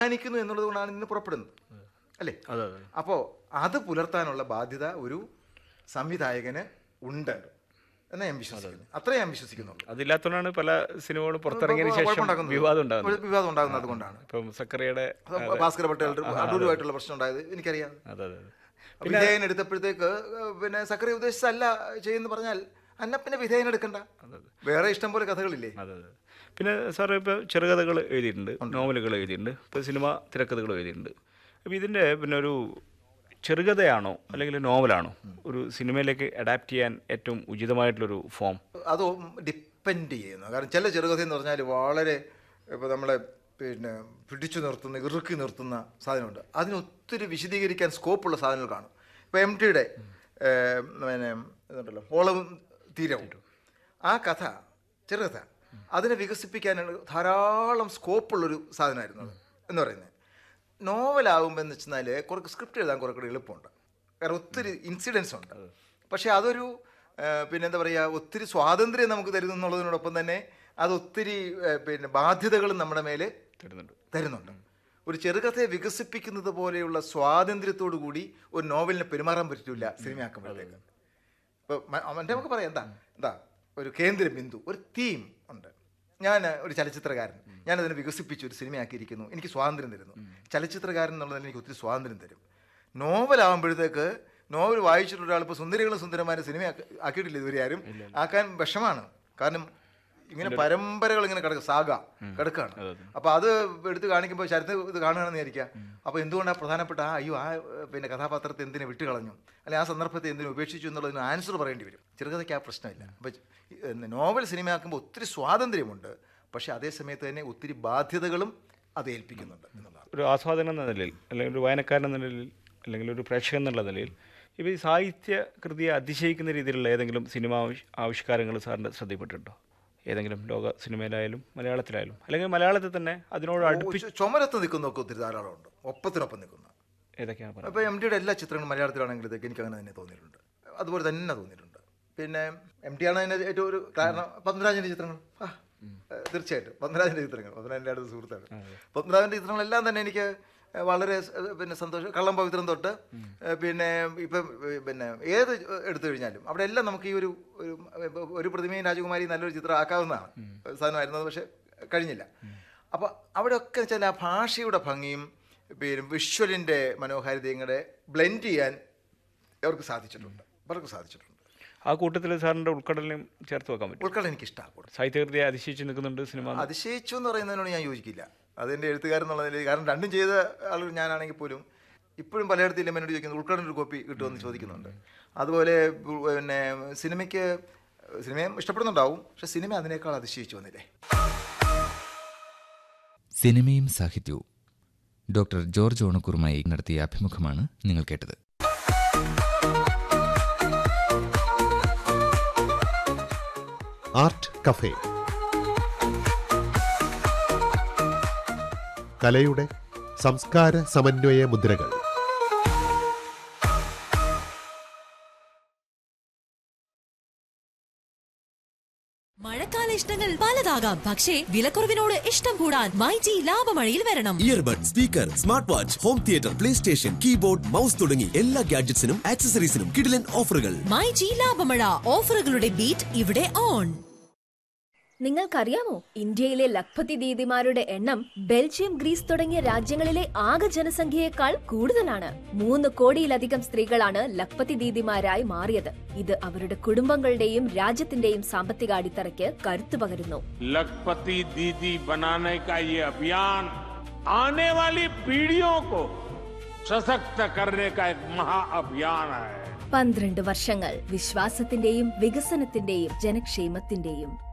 അവസാനിക്കുന്നു എന്നുള്ളത് കൊണ്ടാണ് ഇന്ന് പുറപ്പെടുന്നത് അല്ലേ അതെ അതെ അപ്പോൾ അത് പുലർത്താനുള്ള ബാധ്യത ഒരു സംവിധായകന് ഉണ്ട് എന്ന് ഞാൻ വിശ്വസിക്കുന്നു അത്രേ ഞാൻ വിശ്വസിക്കുന്നുള്ളൂ അതില്ലാത്തതുകൊണ്ടാണ് പല സിനിമകളും പുറത്തിറങ്ങിയതിന് ശേഷം കുഴപ്പമുണ്ടാക്കുന്നത്. വിവാദം ഉണ്ടാകുന്നത് വിവാദം ഉണ്ടാകുന്നത് അതുകൊണ്ടാണ് ഇപ്പം സക്കറിയുടെ അത് ഭാസ്കര പട്ടേൽ അടൂരുമായിട്ടുള്ള പ്രശ്നം ഉണ്ടായത് എനിക്കറിയാം അതെ അതെ അതെ വിധേയൻ എടുത്തപ്പോഴത്തേക്ക് പിന്നെ സക്കറി ഉദ്ദേശിച്ചല്ല ചെയ്യുന്ന പറഞ്ഞാൽ അന്ന പിന്നെ വിധേയൻ എടുക്കണ്ട വേറെ ഇഷ്ടം പോലെ കഥകളില്ലേ അതെ അതെ പിന്നെ സാറ് ഇപ്പോൾ ചെറുകഥകൾ എഴുതിയിട്ടുണ്ട് നോവലുകൾ എഴുതിയിട്ടുണ്ട് ഇപ്പോൾ സിനിമ തിരക്കഥകൾ എഴുതിയിട്ടുണ്ട് അപ്പോൾ ഇതിൻ്റെ പിന്നെ ഒരു ചെറുകഥയാണോ അല്ലെങ്കിൽ നോവലാണോ ഒരു സിനിമയിലേക്ക് അഡാപ്റ്റ് ചെയ്യാൻ ഏറ്റവും ഉചിതമായിട്ടുള്ളൊരു ഫോം അത് ഡിപ്പെൻഡ് ചെയ്യുന്നു കാരണം ചില ചെറുകഥ എന്ന് പറഞ്ഞാൽ വളരെ ഇപ്പോൾ നമ്മളെ പിന്നെ പിടിച്ചു നിർത്തുന്ന ഇറുക്കി നിർത്തുന്ന സാധനമുണ്ട് അതിന് ഒത്തിരി വിശദീകരിക്കാൻ സ്കോപ്പുള്ള സാധനങ്ങൾ കാണും ഇപ്പോൾ എം ടിയുടെ പിന്നെ ഇതുണ്ടല്ലോ ഓളവും തീരവും ആ കഥ ചെറുകഥ അതിനെ വികസിപ്പിക്കാനാണ് ധാരാളം സ്കോപ്പുള്ളൊരു സാധനമായിരുന്നു അത് എന്ന് പറയുന്നത് നോവലാകുമ്പോൾ എന്ന് വെച്ചാൽ കുറച്ച് സ്ക്രിപ്റ്റ് എഴുതാൻ കുറേ കൂടി എളുപ്പമുണ്ട് കാരണം ഒത്തിരി ഇൻസിഡൻസ് ഉണ്ട് പക്ഷേ അതൊരു ആ, പിന്നെ എന്താ പറയുക ഒത്തിരി സ്വാതന്ത്ര്യം നമുക്ക് തരുന്നു എന്നുള്ളതിനോടൊപ്പം തന്നെ അത് ഒത്തിരി ആ, പിന്നെ ബാധ്യതകളും നമ്മുടെ മേലെ തരുന്നുണ്ട് തരുന്നുണ്ട് ഒരു ചെറുകഥയെ വികസിപ്പിക്കുന്നത് പോലെയുള്ള സ്വാതന്ത്ര്യത്തോടു കൂടി ഒരു നോവലിനെ പെരുമാറാൻ പറ്റില്ല സിനിമയാക്കുമ്പോഴത്തേക്ക് ഇപ്പോൾ അവൻ്റെ നമുക്ക് പറയാം എന്താ എന്താ ഒരു കേന്ദ്ര ബിന്ദു ഒരു തീം ഉണ്ട് ഞാൻ ഒരു ചലച്ചിത്രകാരൻ ഞാനതിനെ വികസിപ്പിച്ച് ഒരു സിനിമയാക്കിയിരിക്കുന്നു എനിക്ക് സ്വാതന്ത്ര്യം തരുന്നു ചലച്ചിത്രകാരൻ എന്നുള്ളതിന് എനിക്ക് ഒത്തിരി സ്വാതന്ത്ര്യം തരും നോവലാകുമ്പോഴത്തേക്ക് നോവൽ വായിച്ചിട്ടുള്ള ഒരാൾ ഇപ്പോൾ സുന്ദരികളും സുന്ദരന്മാരും സിനിമ ആക്കിയിട്ടില്ല ഇതുവരെ ആരും ആക്കാൻ വിഷമാണ് കാരണം ഇങ്ങനെ പരമ്പരകൾ ഇങ്ങനെ കിടക്കുക സാഗ കിടക്കുകയാണ് അപ്പോൾ അത് എടുത്ത് കാണിക്കുമ്പോൾ ചരിത്ര ഇത് കാണുകയാണെന്ന് വിചാരിക്കുക അപ്പോൾ എന്തുകൊണ്ടാണ് പ്രധാനപ്പെട്ട ആ അയ്യോ ആ ഏഹ്, പിന്നെ കഥാപാത്രത്തെ എന്തിനെ വിട്ട് കളഞ്ഞു അല്ലെങ്കിൽ ആ സന്ദർഭത്തെ എന്തിനു ഉപേക്ഷിച്ചു എന്നുള്ളതിന് ആൻസർ പറയേണ്ടി വരും ചെറുകഥയ്ക്ക് ആ പ്രശ്നമില്ല അപ്പോൾ നോവൽ സിനിമയാക്കുമ്പോൾ ഒത്തിരി സ്വാതന്ത്ര്യമുണ്ട് പക്ഷേ അതേ സമയത്ത് തന്നെ ഒത്തിരി ബാധ്യതകളും അത് ഏൽപ്പിക്കുന്നുണ്ട് എന്നുള്ളതാണ് ഒരു ആസ്വാദനം എന്ന നിലയിൽ അല്ലെങ്കിൽ ഒരു വായനക്കാരൻ എന്ന നിലയിൽ അല്ലെങ്കിൽ ഒരു പ്രേക്ഷകൻ എന്നുള്ള നിലയിൽ ഇപ്പോൾ ഈ സാഹിത്യ കൃതിയെ അതിശയിക്കുന്ന രീതിയിലുള്ള ഏതെങ്കിലും സിനിമ ആവിഷ് ആവിഷ്കാരങ്ങൾ സാറിൻ്റെ ശ്രദ്ധയിൽപ്പെട്ടിട്ടുണ്ടോ ഏതെങ്കിലും ലോക സിനിമയിലായാലും മലയാളത്തിലായാലും അല്ലെങ്കിൽ മലയാളത്തിൽ തന്നെ അതിനോട് അടുപ്പിച്ച് ചു- ചുമരത്ത് നിൽക്കുന്നതൊക്കെ ഒത്തിരി ധാരാളമുണ്ട് ഒപ്പത്തിനൊപ്പം നിൽക്കുന്ന ഏതൊക്കെയാണ് പറയുന്നത് അപ്പോൾ എം ഡിയുടെ എല്ലാ ചിത്രങ്ങളും മലയാളത്തിലാണെങ്കിലത്തേക്ക് എനിക്ക് അങ്ങനെ തന്നെ തോന്നിയിട്ടുണ്ട് അതുപോലെ തന്നെ തോന്നിയിട്ടുണ്ട് പിന്നെ എം ടി ആണ് അതിൻ്റെ ഏറ്റവും ഒരു കാരണം പത്മരാജൻ്റെ ചിത്രങ്ങൾ ആ ഏഹ് തീർച്ചയായിട്ടും പത്മരാജൻ്റെ ചിത്രങ്ങൾ പത്മരാജൻ്റെ അടുത്ത സുഹൃത്താണ് പത്മരാജൻ്റെ ചിത്രങ്ങളെല്ലാം തന്നെ എനിക്ക് ഏഹ് വളരെ സ്- ഏഹ് പിന്നെ സന്തോഷം കള്ളം പവിത്രം തൊട്ട് ഏഹ് പിന്നെ ഇപ്പം ഏഹ് പിന്നെ ഏത് എടുത്തു കഴിഞ്ഞാലും അവിടെ എല്ലാം നമുക്ക് ഈ ഒരു ഒരു ഇപ്പൊ ഒരു പ്രതിമയും രാജകുമാരി നല്ലൊരു ചിത്രം ആക്കാവുന്നതാണ് സാധനമായിരുന്നത് പക്ഷെ കഴിഞ്ഞില്ല അപ്പോൾ അവിടെയൊക്കെ വെച്ചാൽ ആ ഭാഷയുടെ ഭംഗിയും പിന്നെ വിഷ്വലിൻ്റെ മനോഹാരിതയും കൂടെ ബ്ലെൻഡ് ചെയ്യാൻ അവർക്ക് സാധിച്ചിട്ടുണ്ട് അവർക്ക് സാധിച്ചിട്ടുണ്ട് ആ കൂട്ടത്തിൽ സാറിൻ്റെ ഉൾക്കടലിനെയും ചേർത്ത് വെക്കാൻ പറ്റും ഉൾക്കടൽ എനിക്ക് ഇഷ്ടമാണ് സാഹിത്യകൃതിയെ അതിശയിച്ച് നിൽക്കുന്നുണ്ട് സിനിമ അതിശയിച്ചു എന്ന് പറയുന്നതിനോട് ഞാൻ യോജിക്കില്ല അതെൻ്റെ എഴുത്തുകാരൻ എന്നുള്ള നിലയിൽ കാരണം രണ്ടും ചെയ്ത ആൾ ഞാനാണെങ്കിൽ പോലും ഇപ്പോഴും പലയിടത്തിലും എന്നോട് ചോദിക്കുന്നത് ഉൾക്കടലിൻ്റെ ഒരു കോപ്പി കിട്ടുമെന്ന് ചോദിക്കുന്നുണ്ട് അതുപോലെ ഉ- പിന്നെ സിനിമയ്ക്ക് സിനിമയും ഇഷ്ടപ്പെടുന്നുണ്ടാവും പക്ഷെ സിനിമ അതിനേക്കാൾ അതിശയിച്ചു വന്നില്ലേ സിനിമയും സാഹിത്യവും ഡോക്ടർ ജോർജ് ഓണക്കൂറുമായി നടത്തിയ അഭിമുഖമാണ് നിങ്ങൾ കേട്ടത് ആർട്ട് കഫേ കലയുടെ സംസ്കാര സമന്വയ മുദ്രകൾ മഴക്കാല ഇഷ്ടങ്ങൾ പലതാകാം പക്ഷേ വിലക്കുറവിനോട് ഇഷ്ടം കൂടാൻ മൈജി ലാഭമഴയിൽ വരണം earbud speaker smart watch home theatre play station keyboard mouse തുടങ്ങി എല്ലാ ഗാഡ്ജറ്റ്സിനും ആക്സസറീസിനും കിടിലൻ ഓഫറുകൾ മൈജി ലാഭമഴ ഓഫറുകളുടെ ബീറ്റ് ഇവിടെ ഓൺ നിങ്ങൾക്കറിയാമോ ഇന്ത്യയിലെ ലഖ്പതി ദീദിമാരുടെ എണ്ണം ബെൽജിയം ഗ്രീസ് തുടങ്ങിയ രാജ്യങ്ങളിലെ ആകെ ജനസംഖ്യയേക്കാൾ കൂടുതലാണ് മൂന്ന് കോടിയിലധികം സ്ത്രീകളാണ് ലഖ്പതി ദീദിമാരായി മാറിയത് ഇത് അവരുടെ കുടുംബങ്ങളുടെയും രാജ്യത്തിന്റെയും സാമ്പത്തിക അടിത്തറയ്ക്ക് കരുത്തു പകരുന്നു लखपति दीदी बनाने का ये अभियान आने वाली पीढ़ियों को सशक्त करने का एक महाअभियान है പന്ത്രണ്ട് വർഷങ്ങൾ വിശ്വാസത്തിന്റെയും വികസനത്തിന്റെയും ജനക്ഷേമത്തിന്റെയും